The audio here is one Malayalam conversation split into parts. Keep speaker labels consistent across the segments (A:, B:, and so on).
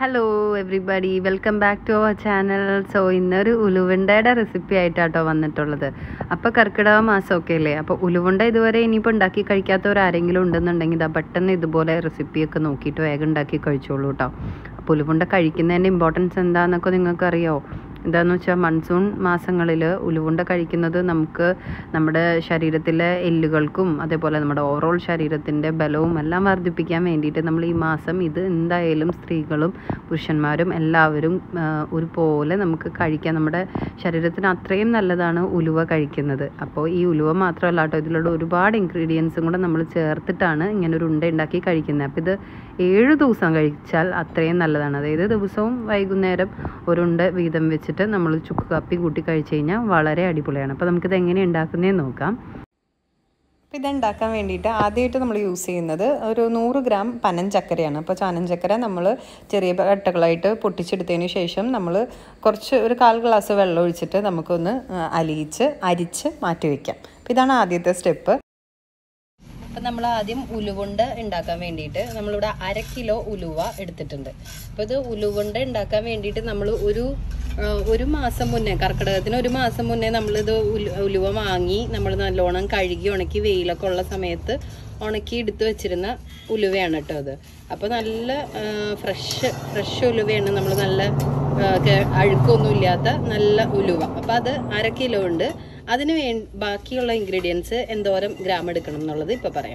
A: hello everybody welcome back to our channel so ഇന്നൊരു ഉലുവണ്ടയുടെ റെസിപ്പി ആയിട്ടാട്ടോ വന്നിട്ടുള്ളത് അപ്പോൾ കർക്കിടക മാസമൊക്കെ അല്ലേ അപ്പോൾ ഉലുവണ്ട ഇതുവരെ ഇനിയിപ്പോൾ ഉണ്ടാക്കി കഴിക്കാത്തവർ ആരെങ്കിലും ഉണ്ടെന്നുണ്ടെങ്കിൽ ഇതാ പെട്ടെന്ന് ഇതുപോലെ റെസിപ്പിയൊക്കെ നോക്കിയിട്ട് വേഗം ഉണ്ടാക്കി കഴിച്ചോളൂ കേട്ടോ അപ്പോൾ ഉലുവണ്ട കഴിക്കുന്നതിൻ്റെ ഇമ്പോർട്ടൻസ് എന്താണെന്നൊക്കെ നിങ്ങൾക്ക് അറിയാമോ എന്താണെന്ന് വെച്ചാൽ മൺസൂൺ മാസങ്ങളിൽ ഉലുവുണ്ട കഴിക്കുന്നത് നമുക്ക് നമ്മുടെ ശരീരത്തിലെ എല്ലുകൾക്കും അതേപോലെ നമ്മുടെ ഓവറോൾ ശരീരത്തിൻ്റെ ബലവും എല്ലാം വർദ്ധിപ്പിക്കാൻ വേണ്ടിയിട്ട് നമ്മൾ ഈ മാസം ഇത് എന്തായാലും സ്ത്രീകളും പുരുഷന്മാരും എല്ലാവരും ആ, ഒരുപോലെ നമുക്ക് കഴിക്കാം നമ്മുടെ ശരീരത്തിന് അത്രയും നല്ലതാണ് ഉലുവ കഴിക്കുന്നത് അപ്പോൾ ഈ ഉലുവ മാത്രമല്ല കേട്ടോ ഇതിലുള്ള ഒരുപാട് ഇൻഗ്രീഡിയൻസും കൂടെ നമ്മൾ ചേർത്തിട്ടാണ് ഇങ്ങനെ ഒരു ഉണ്ട ഉണ്ടാക്കി കഴിക്കുന്നത് അപ്പോൾ ഇത് ഏഴ് ദിവസം കഴിച്ചാൽ അത്രയും നല്ലതാണ് അതായത് ദിവസവും വൈകുന്നേരം ഒരു ഉണ്ട വീതം വെച്ചിട്ട് നമ്മൾ ചുക്ക് കാപ്പി കൂട്ടി കഴിച്ച് കഴിഞ്ഞാൽ വളരെ അടിപൊളിയാണ് അപ്പോൾ നമുക്കിത് എങ്ങനെ ഉണ്ടാക്കുന്നതെന്ന് നോക്കാം
B: അപ്പോൾ ഇതുണ്ടാക്കാൻ വേണ്ടിയിട്ട് ആദ്യമായിട്ട് നമ്മൾ യൂസ് ചെയ്യുന്നത് ഒരു നൂറ് ഗ്രാം പനൻ ചക്കരയാണ് അപ്പോൾ ചാനൻ ചക്കര നമ്മൾ ചെറിയ കട്ടകളായിട്ട് പൊട്ടിച്ചെടുത്തതിന് ശേഷം നമ്മൾ കുറച്ച് ഒരു കാൽ ഗ്ലാസ് വെള്ളം ഒഴിച്ചിട്ട് നമുക്കൊന്ന് ആ, അലിയിച്ച് അരിച്ച് മാറ്റി വയ്ക്കാം അപ്പോൾ ഇതാണ് ആദ്യത്തെ സ്റ്റെപ്പ്
A: അപ്പം നമ്മൾ ആദ്യം ഉലുവുണ്ട ഉണ്ടാക്കാൻ വേണ്ടിയിട്ട് നമ്മളിവിടെ അര കിലോ ഉലുവ എടുത്തിട്ടുണ്ട് അപ്പോൾ ഇത് ഉലുവുണ്ട ഉണ്ടാക്കാൻ വേണ്ടിയിട്ട് നമ്മൾ ഒരു ആ, ഒരു മാസം മുന്നേ കർക്കിടകത്തിന് ഒരു മാസം മുന്നേ നമ്മളിത് ഉലു ഉലുവ വാങ്ങി നമ്മൾ നല്ലോണം കഴുകി ഉണക്കി വെയിലൊക്കെ ഉള്ള സമയത്ത് ഉണക്കി എടുത്ത് വെച്ചിരുന്ന ഉലുവയാണ് കേട്ടോ അത് അപ്പോൾ നല്ല ഫ്രഷ് ഫ്രഷ് ഉലുവയാണ് നമ്മൾ നല്ല ആ, കെ- അഴുക്കൊന്നും ഇല്ലാത്ത നല്ല ഉലുവ അപ്പോൾ അത് അര കിലോ ഉണ്ട് അതിന് വേ ബാക്കിയുള്ള ഇൻഗ്രീഡിയൻസ് എന്തോരം ഗ്രാം എടുക്കണം എന്നുള്ളത് ഇപ്പൊ പറയാം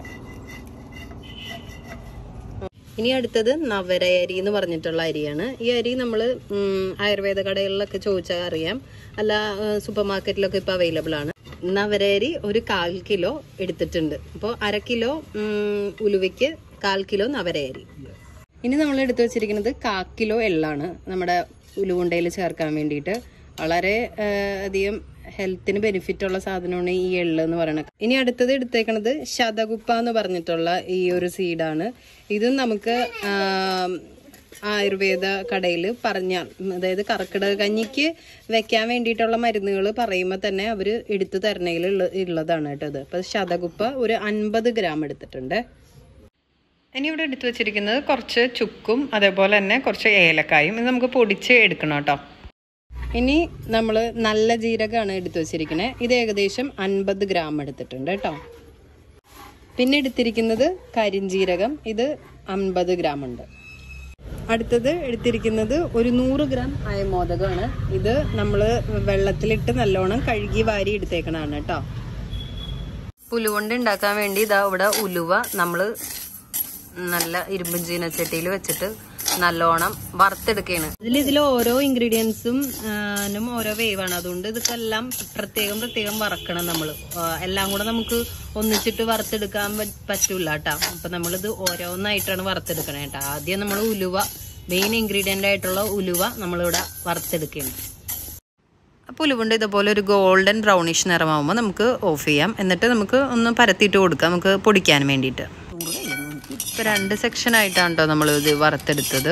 A: ഇനി അടുത്തത് നവര അരി എന്ന് പറഞ്ഞിട്ടുള്ള അരിയാണ് ഈ അരി നമ്മൾ ആയുർവേദ കടകളിലൊക്കെ ചോദിച്ചാൽ അറിയാം അല്ല സൂപ്പർ മാർക്കറ്റിലൊക്കെ ഇപ്പോൾ അവൈലബിൾ ആണ് നവര അരി ഒരു കാൽ കിലോ എടുത്തിട്ടുണ്ട് അപ്പോൾ അര കിലോ ഉം, ഉലുവയ്ക്ക് കാൽ കിലോ നവര അരി ഇനി നമ്മൾ എടുത്തു വെച്ചിരിക്കുന്നത് കാ കിലോ എള്ളാണ് നമ്മുടെ ഉലുവുണ്ടയിൽ ചേർക്കാൻ വേണ്ടിയിട്ട് വളരെ ആ, അധികം ഹെൽത്തിന് ബെനിഫിറ്റ് ഉള്ള സാധനമാണ് ഈ എള്ള് എന്ന് പറയുന്നത് ഇനി അടുത്തത് എടുത്തേക്കണത് ശതകുപ്പ എന്ന് പറഞ്ഞിട്ടുള്ള ഈ ഒരു സീഡാണ് ഇതും നമുക്ക് ആ, ആയുർവേദ കടയിൽ പറഞ്ഞാൽ അതായത് കർക്കിടക കഞ്ഞിക്ക് വെക്കാൻ വേണ്ടിയിട്ടുള്ള മരുന്നുകൾ പറയുമ്പോൾ തന്നെ അവർ എടുത്തു തരണയിൽ ഉള്ളതാണ് കേട്ടോ ഇത് അപ്പോൾ ശതകുപ്പ ഒരു അൻപത് ഗ്രാം എടുത്തിട്ടുണ്ട്
B: ഇനി ഇവിടെ എടുത്തു വെച്ചിരിക്കുന്നത് കുറച്ച് ചുക്കും അതേപോലെ തന്നെ കുറച്ച് ഏലക്കായും ഇത് നമുക്ക് പൊടിച്ച് എടുക്കണം കേട്ടോ
A: ഇനി നമ്മൾ നല്ല ജീരകമാണ് എടുത്തു വെച്ചിരിക്കുന്നത് ഇത് ഏകദേശം അൻപത് ഗ്രാം എടുത്തിട്ടുണ്ട് കേട്ടോ പിന്നെ എടുത്തിരിക്കുന്നത് കരിഞ്ജീരകം ഇത് അൻപത് ഗ്രാം ഉണ്ട് അടുത്തത് എടുത്തിരിക്കുന്നത് ഒരു നൂറ് ഗ്രാം അയമോദകമാണ് ഇത് നമ്മൾ വെള്ളത്തിലിട്ട് നല്ലോണം കഴുകി വാരി എടുത്തേക്കണതാണ് കേട്ടോ പുലുകൊണ്ട് ഉണ്ടാക്കാൻ വേണ്ടി ഇതാ ഇവിടെ ഉലുവ നമ്മൾ നല്ല ഇരുമ്പും ചീനച്ചട്ടിയിൽ വെച്ചിട്ട് നല്ലോണം വറുത്തെടുക്കുകയാണ് ഇതിൽ ഇതിൽ ഓരോ ഇൻഗ്രീഡിയൻസും ഓരോ വേവാണ് അതുകൊണ്ട് ഇതൊക്കെ എല്ലാം പ്രത്യേകം പ്രത്യേകം വറക്കണം നമ്മൾ എല്ലാം കൂടെ നമുക്ക് ഒന്നിച്ചിട്ട് വറുത്തെടുക്കാൻ പ- പറ്റൂല കേട്ടോ അപ്പൊ നമ്മളിത് ഓരോന്നായിട്ടാണ് വറുത്തെടുക്കണേ കേട്ടോ ആദ്യം നമ്മൾ ഉലുവ മെയിൻ ഇൻഗ്രീഡിയന്റ് ആയിട്ടുള്ള ഉലുവ നമ്മളിവിടെ വറുത്തെടുക്കുകയാണ്
B: അപ്പോൾ ഉലുവുണ്ട് ഇതുപോലെ ഒരു ഗോൾഡൻ ബ്രൗണിഷ് നിറമാകുമ്പോൾ നമുക്ക് ഓഫ് ചെയ്യാം എന്നിട്ട് നമുക്ക് ഒന്ന് പരത്തിയിട്ട് കൊടുക്കാം നമുക്ക് പൊടിക്കാൻ വേണ്ടിയിട്ട് ഇപ്പോൾ രണ്ട് സെക്ഷനായിട്ടാണ് കേട്ടോ നമ്മൾ ഇത് വറുത്തെടുത്തത്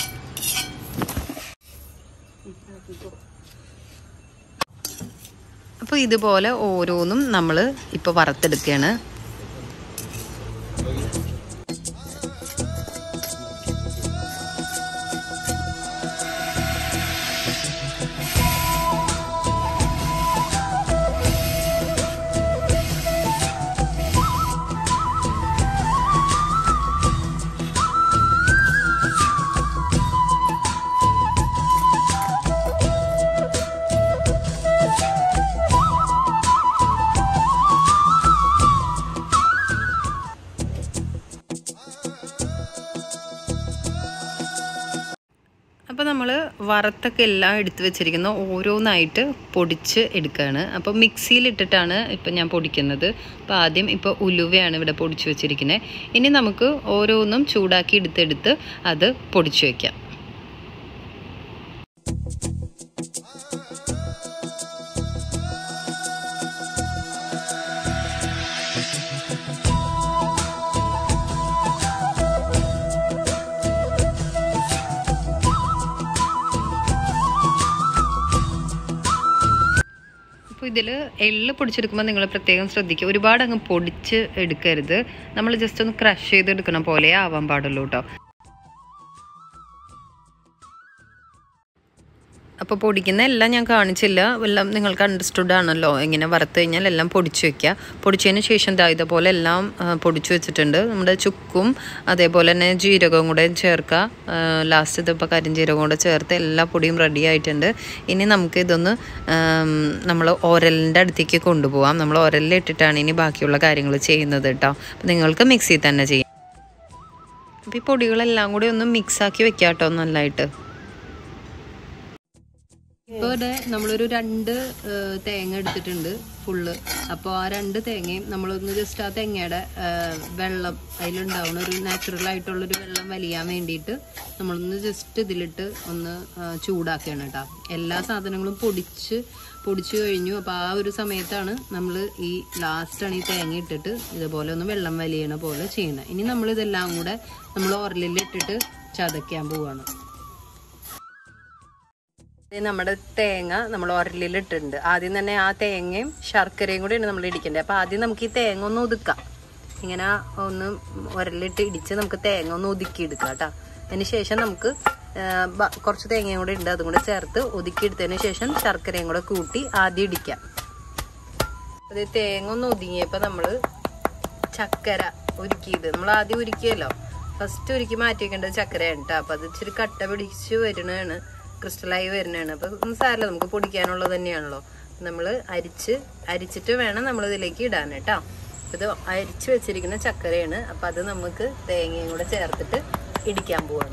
B: അപ്പോൾ ഇതുപോലെ ഓരോന്നും നമ്മൾ ഇപ്പോൾ വറുത്തെടുക്കുകയാണ് അപ്പോൾ നമ്മൾ വറുത്തൊക്കെ എല്ലാം എടുത്തു വെച്ചിരിക്കുന്ന ഓരോന്നായിട്ട് പൊടിച്ച് എടുക്കുകയാണ് അപ്പോൾ മിക്സിയിലിട്ടിട്ടാണ് ഇപ്പം ഞാൻ പൊടിക്കുന്നത് അപ്പോൾ ആദ്യം ഇപ്പോൾ ഉലുവയാണ് ഇവിടെ പൊടിച്ച് വെച്ചിരിക്കുന്നത് ഇനി നമുക്ക് ഓരോന്നും ചൂടാക്കി എടുത്തെടുത്ത് അത് പൊടിച്ച് വയ്ക്കാം അപ്പോൾ ഇതിൽ എള്ള് പൊടിച്ചെടുക്കുമ്പോൾ നിങ്ങൾ പ്രത്യേകം ശ്രദ്ധിക്കുക ഒരുപാട് അങ്ങ് പൊടിച്ച് എടുക്കരുത് നമ്മൾ ജസ്റ്റ് ഒന്ന് ക്രഷ് ചെയ്തെടുക്കണ പോലെ ആവാൻ പാടുള്ളൂ കേട്ടോ അപ്പോൾ പൊടിക്കുന്ന എല്ലാം ഞാൻ കാണിച്ചില്ല എല്ലാം നിങ്ങൾക്ക് അണ്ടർസ്റ്റുഡ് ആണല്ലോ ഇങ്ങനെ വറുത്ത് കഴിഞ്ഞാൽ എല്ലാം പൊടിച്ച് വെക്കുക പൊടിച്ചതിന് ശേഷം ദാ ഇതുപോലെ എല്ലാം ആ, പൊടിച്ച് വെച്ചിട്ടുണ്ട് നമ്മുടെ ചുക്കും അതേപോലെ തന്നെ ജീരകവും കൂടെ ചേർക്കുക ലാസ്റ്റ് ഇതിപ്പോൾ കരിഞ്ജീരകവും കൂടെ ചേർത്ത് എല്ലാ പൊടിയും റെഡി ആയിട്ടുണ്ട് ഇനി നമുക്ക് ഇതൊന്ന് നമ്മൾ ഓരലിൻ്റെ അടുത്തേക്ക് കൊണ്ടുപോകാം നമ്മൾ ഓരലിൽ ഇട്ടിട്ടാണ് ഇനി ബാക്കിയുള്ള കാര്യങ്ങൾ ചെയ്യുന്നത് കേട്ടോ അപ്പോൾ നിങ്ങൾക്ക് മിക്സിയിൽ തന്നെ ചെയ്യാം അപ്പോൾ ഈ പൊടികളെല്ലാം കൂടി ഒന്ന് മിക്സാക്കി വെക്കാം കേട്ടോ നല്ലതായിട്ട് ഇപ്പോൾ ഇവിടെ നമ്മളൊരു രണ്ട് ഏഹ്, തേങ്ങ എടുത്തിട്ടുണ്ട് ഫുള്ള് അപ്പോൾ ആ രണ്ട് തേങ്ങയും നമ്മളൊന്ന് ജസ്റ്റ് ആ തേങ്ങയുടെ ഏഹ്, വെള്ളം അതിലുണ്ടാവുന്ന ഒരു നാച്ചുറൽ ആയിട്ടുള്ളൊരു വെള്ളം വലിയാൻ വേണ്ടിയിട്ട് നമ്മളൊന്ന് ജസ്റ്റ് ഇതിലിട്ട് ഒന്ന് ഏഹ്, ചൂടാക്കുകയാണ് കേട്ടോ എല്ലാ സാധനങ്ങളും പൊടിച്ച് പൊടിച്ചു കഴിഞ്ഞു അപ്പോൾ ആ ഒരു സമയത്താണ് നമ്മൾ ഈ ലാസ്റ്റാണ് ഈ തേങ്ങ ഇട്ടിട്ട് ഇതുപോലെ ഒന്ന് വെള്ളം വലിയണ പോലെ ചെയ്യണം ഇനി നമ്മൾ ഇതെല്ലാം കൂടെ നമ്മൾ ഓരലിൽ ഇട്ടിട്ട് ചതയ്ക്കാൻ പോവാണ് ഇത് നമ്മുടെ തേങ്ങ നമ്മൾ ഒരലിൽ ഇട്ടിട്ടുണ്ട് ആദ്യം തന്നെ ആ തേങ്ങയും ശർക്കരയും കൂടിയാണ് നമ്മൾ ഇടിക്കേണ്ടത് അപ്പൊ ആദ്യം നമുക്ക് ഈ തേങ്ങ ഒന്ന് ഒതുക്കാം ഇങ്ങനെ ഒന്ന് ഒരലിട്ട് ഇടിച്ച് നമുക്ക് തേങ്ങ ഒന്ന് ഒതുക്കി എടുക്കാം കേട്ടോ അതിന് ശേഷം നമുക്ക് ആ, ബ- കുറച്ച് തേങ്ങയും കൂടെ ഉണ്ട് അതും കൂടെ ചേർത്ത് ഒതുക്കി എടുത്തതിന് ശേഷം ശർക്കരയും കൂടെ കൂട്ടി ആദ്യം ഇടിക്കാം അത് തേങ്ങ ഒന്ന് ഒതുങ്ങിയപ്പോൾ നമ്മൾ ചക്കര ഉരുക്കിയത് നമ്മൾ ആദ്യം ഉരുക്കിയല്ലോ ഫസ്റ്റ് ഉരുക്കി മാറ്റി വെക്കേണ്ടത് ചക്കരയാണ് കേട്ടോ അപ്പൊ അത് ഇച്ചിരി കട്ട പിടിച്ച് വരുന്നതാണ് ക്രിസ്റ്റലായി വരുന്നതാണ് അപ്പൊ ഒന്നും സാരല്ല നമുക്ക് പൊടിക്കാനുള്ളത് തന്നെയാണല്ലോ നമ്മൾ അരിച്ച് അരിച്ചിട്ട് വേണം നമ്മൾ ഇതിലേക്ക് ഇടാൻ കേട്ടോ അപ്പൊ ഇത് അരിച്ച് വെച്ചിരിക്കുന്ന ചക്കരയാണ് അപ്പൊ അത് നമുക്ക് തേങ്ങയും കൂടെ ചേർത്തിട്ട് ഇടിക്കാൻ പോവാണ്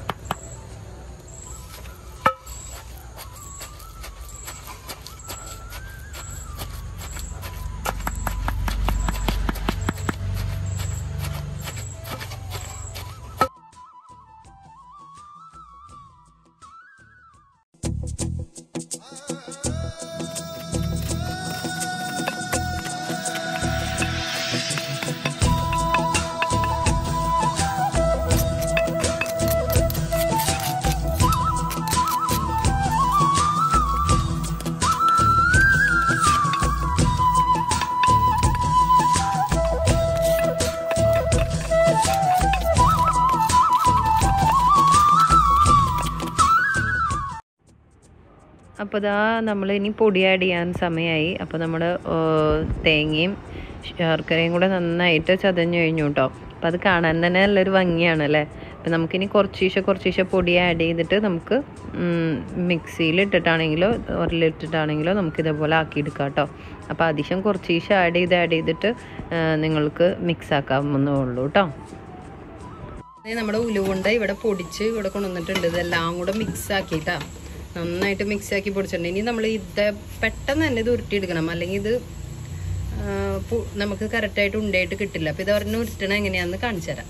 B: അപ്പോൾ ഇതാ നമ്മൾ ഇനി പൊടി ആഡ് ചെയ്യാൻ സമയമായി അപ്പോൾ നമ്മൾ തേങ്ങയും ശർക്കരയും കൂടെ നന്നായിട്ട് ചതഞ്ഞു കഴിഞ്ഞു കേട്ടോ അപ്പോൾ അത് കാണാൻ തന്നെ നല്ലൊരു ഭംഗിയാണ് അല്ലേ അപ്പം നമുക്കിനി കുറച്ചീശെ കുറച്ചീശെ പൊടി ആഡ് ചെയ്തിട്ട് നമുക്ക് മിക്സിയിൽ ഇട്ടിട്ടാണെങ്കിലോ ഉരലിട്ടിട്ടാണെങ്കിലോ നമുക്ക് ഇതേപോലെ ആക്കിയെടുക്കാം കേട്ടോ അപ്പോൾ അതിശം കുറച്ചീശെ ആഡ് ചെയ്ത് ആഡ് ചെയ്തിട്ട് ആ, നിങ്ങൾക്ക് മിക്സ് ആക്കാവുന്നേ ഉള്ളൂ കേട്ടോ ദേ നമ്മുടെ ഉലുവുണ്ട ഇവിടെ പൊടിച്ച് ഇവിടെ കൊണ്ടുവന്നിട്ടുണ്ട് ഇതെല്ലാം കൂടെ മിക്സ് ആക്കിയിട്ടാ നന്നായിട്ട് മിക്സ് ആക്കി പൊടിച്ചിട്ടുണ്ട് ഇനി നമ്മൾ ഇത് പെട്ടെന്ന് തന്നെ ഇത് ഉരുട്ടിയെടുക്കണം അല്ലെങ്കിൽ ഇത് ആ, പു- നമുക്ക് കറക്റ്റായിട്ട് ഉണ്ടായിട്ട് കിട്ടില്ല അപ്പൊ ഇത് ഒരെണ്ണം ഉരുട്ടണ എങ്ങനെയാന്ന് കാണിച്ചു തരാം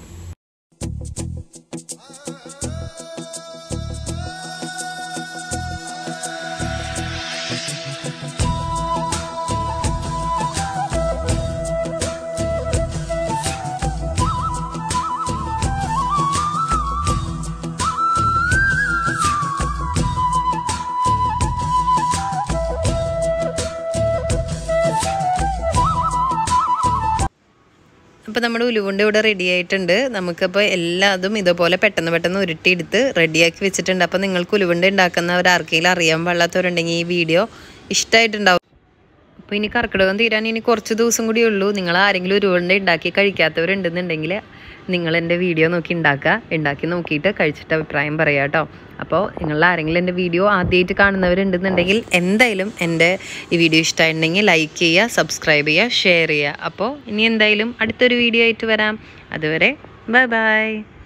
B: അപ്പോൾ നമ്മുടെ ഉലുവുണ്ട് ഇവിടെ റെഡി ആയിട്ടുണ്ട് നമുക്കപ്പോൾ എല്ലാതും ഇതുപോലെ പെട്ടെന്ന് പെട്ടെന്ന് ഉരുട്ടിയെടുത്ത് റെഡിയാക്കി വെച്ചിട്ടുണ്ട് അപ്പോൾ നിങ്ങൾക്ക് ഉലുവുണ്ട് ഉണ്ടാക്കുന്നവർ ആർക്കെങ്കിലും അറിയാൻ പാടില്ലാത്തവരുണ്ടെങ്കിൽ ഈ വീഡിയോ ഇഷ്ടമായിട്ടുണ്ടാവും അപ്പോൾ ഇനി കർക്കിടകം തീരാൻ ഇനി കുറച്ച് ദിവസം കൂടി ഉള്ളൂ നിങ്ങൾ ആരെങ്കിലും ഉരുവണ്ട ഉണ്ടാക്കി കഴിക്കാത്തവരുണ്ടെന്നുണ്ടെങ്കിൽ നിങ്ങൾ എൻ്റെ വീഡിയോ നോക്കി ഉണ്ടാക്കുക ഉണ്ടാക്കി നോക്കിയിട്ട് കഴിച്ചിട്ട് അഭിപ്രായം പറയാം കേട്ടോ അപ്പോൾ നിങ്ങൾ ആരെങ്കിലും എൻ്റെ വീഡിയോ ആദ്യമായിട്ട് കാണുന്നവരുണ്ടെന്നുണ്ടെങ്കിൽ എന്തായാലും എൻ്റെ ഈ വീഡിയോ ഇഷ്ടമായിട്ടുണ്ടെങ്കിൽ ലൈക്ക് ചെയ്യുക സബ്സ്ക്രൈബ് ചെയ്യുക ഷെയർ ചെയ്യുക അപ്പോൾ ഇനി എന്തായാലും അടുത്തൊരു വീഡിയോ ആയിട്ട് വരാം അതുവരെ ബൈ ബൈ